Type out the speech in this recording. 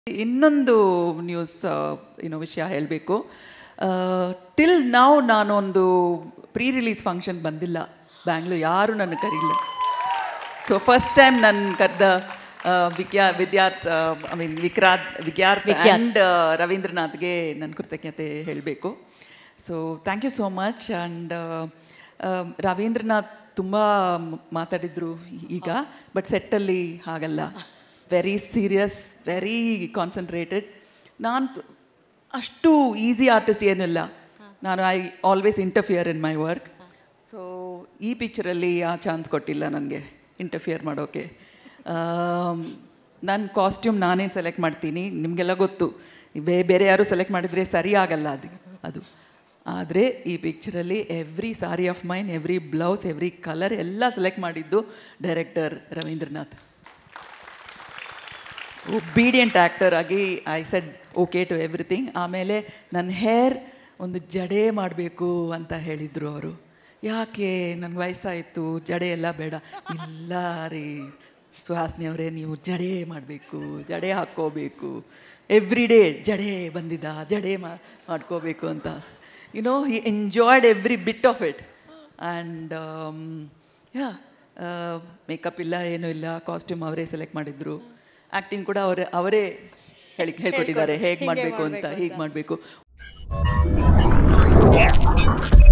ಇನ್ನೊಂದು ನ್ಯೂಸ್ ಏನೋ ವಿಷಯ ಹೇಳಬೇಕು ಟಿಲ್ ನಾವು ನಾನೊಂದು ಪ್ರೀ ರಿಲೀಸ್ ಫಂಕ್ಷನ್ ಬಂದಿಲ್ಲ ಬ್ಯಾಂಗ್ಳೂರ್ ಯಾರೂ ನನ್ನ ಕರೀಲಿಲ್ಲ ಸೊ ಫಸ್ಟ್ ಟೈಮ್ ನನ್ನ ಕದ್ದ ವಿದ್ಯಾ ವಿದ್ಯಾರ್ಥ್ ಐ ಮೀನ್ ವಿಕ್ರಾತ್ ವಿದ್ಯಾರ್ಥ್ ಆ್ಯಂಡ್ ರವೀಂದ್ರನಾಥ್ಗೆ ನನ್ನ ಕೃತಜ್ಞತೆ ಹೇಳಬೇಕು so thank you so much and Ravindranath ತುಂಬ ಮಾತಾಡಿದ್ರು ಈಗ ಬಟ್ ಸೆಟ್ಟಲ್ಲಿ ಹಾಗಲ್ಲ ವೆರಿ ಸೀರಿಯಸ್ ವೆರಿ ಕಾನ್ಸಂಟ್ರೇಟೆಡ್ ನಾನು ಅಷ್ಟು ಈಸಿ ಆರ್ಟಿಸ್ಟ್ ಏನಿಲ್ಲ ನಾನು I always interfere in my work so ಈ ಪಿಕ್ಚರಲ್ಲಿ ಆ ಚಾನ್ಸ್ ಕೊಟ್ಟಿಲ್ಲ ನನಗೆ ಇಂಟರ್ಫಿಯರ್ ಮಾಡೋಕ್ಕೆ ನನ್ನ ಕಾಸ್ಟ್ಯೂಮ್ ನಾನೇನು ಸೆಲೆಕ್ಟ್ ಮಾಡ್ತೀನಿ ನಿಮಗೆಲ್ಲ ಗೊತ್ತು ಬೇ ಬೇರೆ ಯಾರು ಸೆಲೆಕ್ಟ್ ಮಾಡಿದರೆ ಸರಿ ಆಗಲ್ಲ ಅದು ಅದು ಆದರೆ ಈ ಪಿಕ್ಚರಲ್ಲಿ every sari of mine every blouse every colour ಎಲ್ಲ ಸೆಲೆಕ್ಟ್ ಮಾಡಿದ್ದು ಡೈರೆಕ್ಟರ್ ರವೀಂದ್ರನಾಥ್ ಒಬೀಡಿಯಂಟ್ ಆ್ಯಕ್ಟರ್ ಆಗಿ I said okay to everything ಆಮೇಲೆ ನನ್ನ ಹೇರ್ ಒಂದು ಜಡೆ ಮಾಡಬೇಕು ಅಂತ ಹೇಳಿದರು ಅವರು ಯಾಕೆ ನನ್ನ ವಯಸ್ಸಾಯಿತು ಜಡೆ ಎಲ್ಲ ಬೇಡ ಇಲ್ಲ ರೀ ಸುಹಾಸ್ನಿ ಅವರೇ ನೀವು ಜಡೆ ಮಾಡಬೇಕು ಜಡೆ ಹಾಕ್ಕೋಬೇಕು ಎವ್ರಿ ಡೇ ಜಡೆ ಬಂದಿದ್ದ ಜಡೆ ಮಾ ಮಾಡ್ಕೋಬೇಕು ಅಂತ you know he enjoyed every bit of it and yeah makeup ಇಲ್ಲ ಏನೂ ಇಲ್ಲ ಕಾಸ್ಟ್ಯೂಮ್ ಅವರೇ ಸೆಲೆಕ್ಟ್ ಮಾಡಿದ್ರು ಆ್ಯಕ್ಟಿಂಗ್ ಕೂಡ ಅವರೇ ಅವರೇ ಹೇಳಿ ಹೇಳ್ಕೊಟ್ಟಿದ್ದಾರೆ ಹೇಗೆ ಮಾಡಬೇಕು ಅಂತ ಹೀಗೆ ಮಾಡಬೇಕು